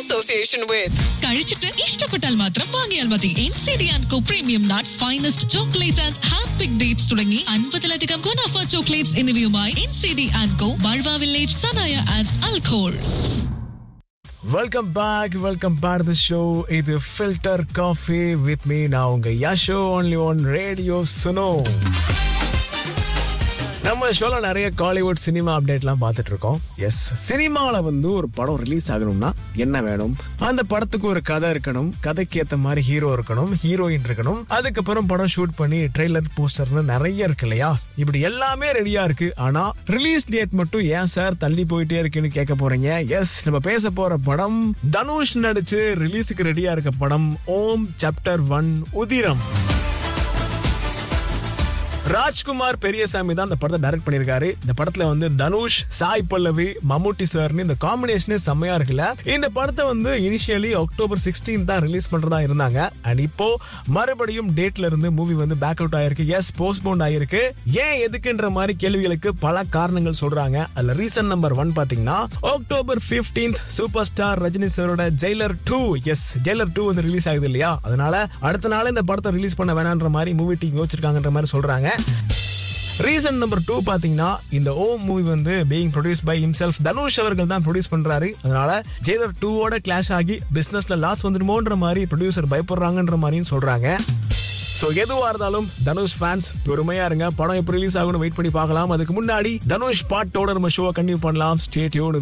association with. കഴിച്ചിട്ട് ഇഷ്ടപ്പെട്ടാൽ മാത്രം വാങ്ങിയാൽ മതി N C D and co premium nuts finest chocolate and hand pick dates തുടങ്ങി അൻപതിലധികം ഗുണാഫ ചോക്ലേറ്റ്സ് എന്നിവയുമായി N C D and co ബൾവ വില്ലേജ് സനായ ആൻഡ് അൽഖോൾ welcome back welcome back the show இது ஃபில்டர் காஃபி வித் மீ நான் உங்க Yasho only one radio Suno நம்ம ஷோல நிறைய காலிவுட் சினிமா அப்டேட்லாம் பார்த்துட்டு இருக்கோம் எஸ் சினிமாவில் வந்து ஒரு படம் ரிலீஸ் ஆகணும்னா என்ன வேணும் அந்த படத்துக்கு ஒரு கதை இருக்கணும் கதைக்கு ஏற்ற மாதிரி ஹீரோ இருக்கணும் ஹீரோயின் இருக்கணும் அதுக்கப்புறம் படம் ஷூட் பண்ணி ட்ரெய்லர் போஸ்டர்னு நிறைய இருக்கு இல்லையா இப்படி எல்லாமே ரெடியா இருக்கு ஆனா ரிலீஸ் டேட் மட்டும் ஏன் சார் தள்ளி போயிட்டே இருக்குன்னு கேட்க போறீங்க எஸ் நம்ம பேச போற படம் தனுஷ் நடிச்சு ரிலீஸுக்கு ரெடியா இருக்க படம் ஓம் சாப்டர் ஒன் உதிரம் ராஜ்குமார் பெரியசாமி தான் இந்த படத்தை டைரக்ட் பண்ணிருக்காரு இந்த படத்துல வந்து தனுஷ் சாய் பல்லவி மம்முட்டி சார்னு இந்த காம்பினேஷனே செம்மையா இருக்குல்ல இந்த படத்தை வந்து இனிஷியலி அக்டோபர் சிக்ஸ்டீன் தான் ரிலீஸ் பண்றதா இருந்தாங்க அண்ட் இப்போ மறுபடியும் டேட்ல இருந்து மூவி வந்து பேக் அவுட் ஆயிருக்கு எஸ் போஸ்ட்போன் ஆயிருக்கு ஏன் எதுக்குன்ற மாதிரி கேள்விகளுக்கு பல காரணங்கள் சொல்றாங்க அதுல ரீசன் நம்பர் ஒன் பாத்தீங்கன்னா October 15th super star Rajini சாரோட Jailer two yes Jailer two வந்து ரிலீஸ் ஆகுது இல்லையா அதனால அடுத்த நாள் இந்த படத்தை ரிலீஸ் பண்ண வேணான்ற மாதிரி மூவி டீம் யோசிச்சிருக்காங்கன்ற மாதிரி சொல்றாங்க ரீசன் நம்பர் டூ பாத்தீங்கன்னா இந்த ஓம் மூவி வந்து being produce by himself Dhanush அவர்கள் தான் ப்ரொடியூஸ் பண்றாரு அதனால ஜெயலர் டூவோட கிளாஷ் ஆகி பிசினஸ்ல லாஸ் வந்துடுமோன்ற மாதிரி ப்ரொடியூசர் பயப்படுறாங்கன்ற மாதிரியும் சொல்றாங்க ஸோ எதுவா இருந்தாலும் தனுஷ் ஃபேன்ஸ் பொறுமையா இருங்க படம் எப்போ ரிலீஸ் ஆகும்னு வெயிட் பண்ணி பார்க்கலாம் அதுக்கு முன்னாடி தனுஷ் பாட்டோட நம்ம ஷோவை கண்டினியூ பண்ணலாம் ஸ்டேட்